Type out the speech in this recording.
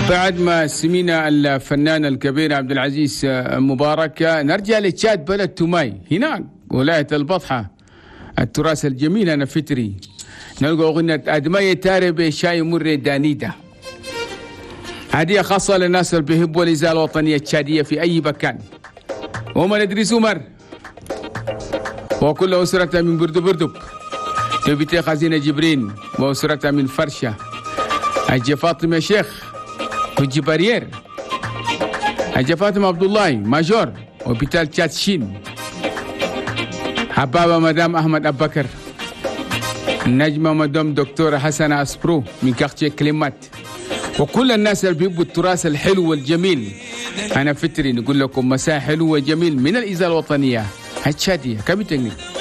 بعد ما سمينا الفنان الكبير عبد العزيز مبارك نرجع لتشاد بلد توماي هناك ولاية البطحة التراث الجميل أنا فتري نلقى أغنية أدمية تاري شاي مر دانيدا هدية خاصة للناس اللي بيحبوا الإذاعة الوطنية التشادية في أي مكان وهم إدريس عمر وكل أسرة من بردو بردو تبتي خزينة جبرين وأسرة من فرشة أجي فاطمة شيخ كوجي بارير أجي فاطمة عبد الله ماجور وبيتال تشاتشين حبابة مدام أحمد أبو بكر نجمة مدام دكتورة حسنة أسبرو من كاختي كلمات وكل الناس اللي بيحبوا التراث الحلو والجميل أنا فتري نقول لكم مساء حلو وجميل من الإذاعة الوطنية الشادية كم تنقل